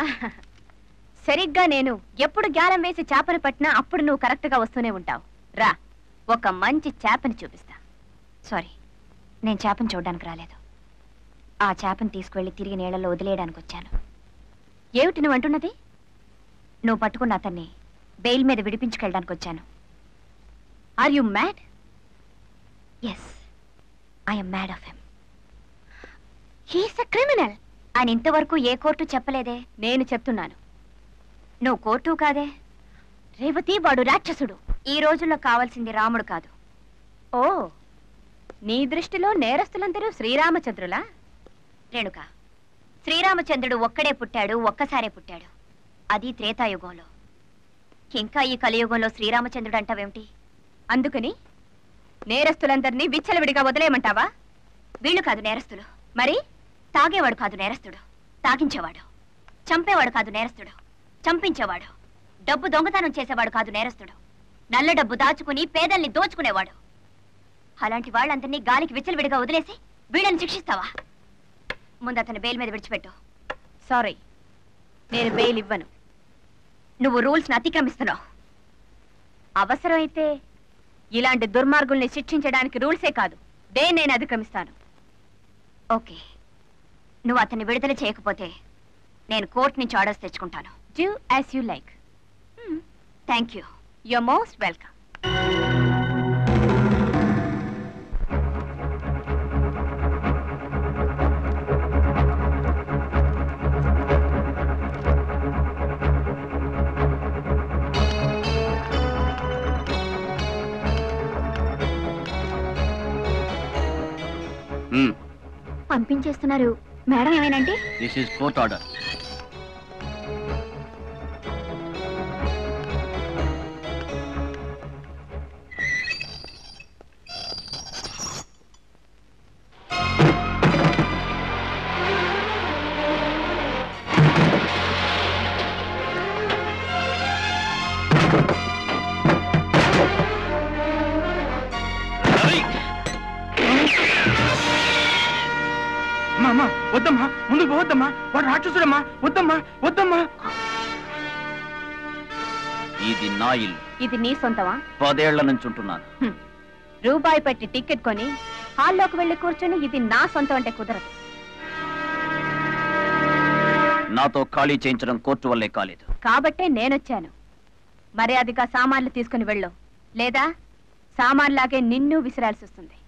సరిగ్గా నేను ఎప్పుడు గ్యాలం వేసి చేపను పట్టినా అప్పుడు నువ్వు కరెక్ట్గా వస్తూనే ఉంటావు రా ఒక మంచి చేపని చూపిస్తా సారీ నేను చేపను చూడడానికి రాలేదు ఆ చేపను తీసుకువెళ్ళి తిరిగి నీళ్ళలో వదిలేయడానికి వచ్చాను ఏమిటి నువ్వు అంటున్నది నువ్వు పట్టుకున్న అతన్ని బెయిల్ మీద విడిపించుకెళ్ళడానికి వచ్చాను are you mad yes I'm mad of him he's a criminal ఆయన ఇంతవరకు ఏ కోర్టు చెప్పలేదే నేను చెప్తున్నాను నువ్వు కోర్టు కాదే రేవతి వాడు రాక్షసుడు ఈ రోజుల్లో కావాల్సింది రాముడు కాదు ఓ నీ దృష్టిలో నేరస్తులందరూ శ్రీరామచంద్రులా రేణుక శ్రీరామచంద్రుడు ఒక్కడే పుట్టాడు ఒక్కసారే పుట్టాడు అది త్రేతాయుగంలో ఇంకా ఈ కలియుగంలో శ్రీరామచంద్రుడు అంటావేమిటి అందుకని నేరస్తులందరినీ విచ్చలవిడిగా వదిలేయమంటావా వీళ్ళు కాదు నేరస్తులు మరి తాగేవాడు కాదు నేరస్తుడు తాగించేవాడు చంపేవాడు కాదు నేరస్తుడు చంపించేవాడు డబ్బు దొంగతనం చేసేవాడు కాదు నేరస్తుడు నల్ల డబ్బు దాచుకుని పేదల్ని దోచుకునేవాడు అలాంటి వాళ్ళందరినీ గాలికి విచ్చలవిడిగా వదిలేసి వీళ్ళని శిక్షిస్తావా ముందు అతని బెయిల్ మీద విడిచిపెట్టు సారీ నేను బెయిల్ ఇవ్వను నువ్వు రూల్స్ అతిక్రమిస్తున్నావు అవసరమైతే ఇలాంటి దుర్మార్గుల్ని శిక్షించడానికి రూల్సే కాదు దేన్ని నేను అతిక్రమిస్తాను ఓకే నువ్వు అతన్ని విడుదల చేయకపోతే నేను కోర్టు నుంచి ఆర్డర్స్ తెచ్చుకుంటాను do as you like thank you you most welcome పంపించేస్తున్నారు మేడం ఏమైనంటే దిస్ ఈస్ కోర్ట్ ఆర్డర్ అమ్మా అమ్మా వద్దమ్మా ముందుకు పోవద్దమ్మా వాడు రాక్షసుడమ్మా వద్దమ్మా వద్దమ్మా ఇది నా ఇల్లు ఇది నీ సొంతమా పదేళ్ల నుంచి ఉంటున్నాను హ్మ్. రూపాయి పెట్టి టికెట్ కొని హాల్లోకి వెళ్ళి కూర్చొని ఇది నా సొంతం అంటే కుదరదు నాతో ఖాళీ చేయించడం కోర్టు వల్లే కాలేదు కాబట్టే నేనొచ్చాను మర్యాదగా సామాన్లు తీసుకుని వెళ్ళు లేదా సామాన్లాగే నిన్ను విసిరాల్సి వస్తుంది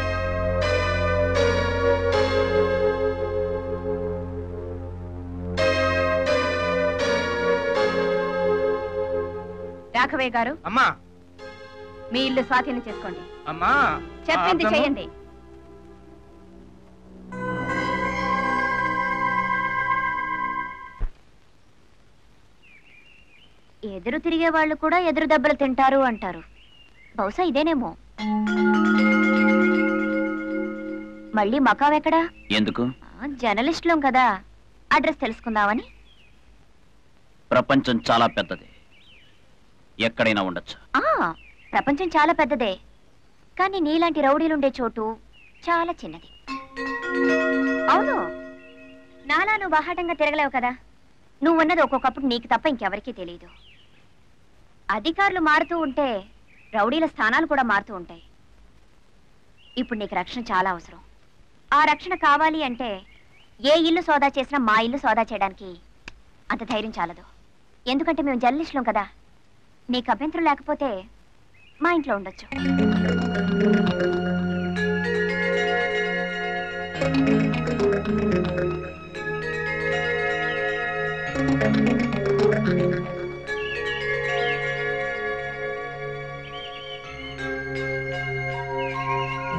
రాఘవయ్య గారు అమ్మా మీ ఇల్లు స్వాధీనం చేసుకోండి అమ్మా చెప్పింది అర్థము- చేయండి ఎదురు తిరిగే వాళ్ళు కూడా ఎదురు దెబ్బలు తింటారు అంటారు బహుశా ఇదేనేమో మళ్ళీ మకాం ఎక్కడా ఎందుకు ఆ, జర్నలిస్టులం కదా అడ్రస్ తెలుసుకుందామని ప్రపంచం చాలా పెద్దది ఎక్కడైనా ఉండొచ్చు ఆ ప్రపంచం చాలా పెద్దదే కానీ నీలాంటి రౌడీలుండే చోటు చాలా చిన్నది అవును నాలా నువ్వు బాహాటంగా తిరగలేవు కదా నువ్వు ఉన్నది ఒక్కొక్కప్పుడు నీకు తప్ప ఇంకెవరికీ తెలియదు అధికారులు మారుతూ ఉంటే రౌడీల స్థానాలు కూడా మారుతూ ఉంటాయి ఇప్పుడు నీకు రక్షణ చాలా అవసరం ఆ రక్షణ కావాలి అంటే ఏ ఇల్లు సోదా చేసినా మా ఇల్లు సోదా చేయడానికి అంత ధైర్యం చాలదు ఎందుకంటే మేము జర్నలిస్టులం కదా నీకు అభ్యంతరం లేకపోతే మా ఇంట్లో ఉండొచ్చు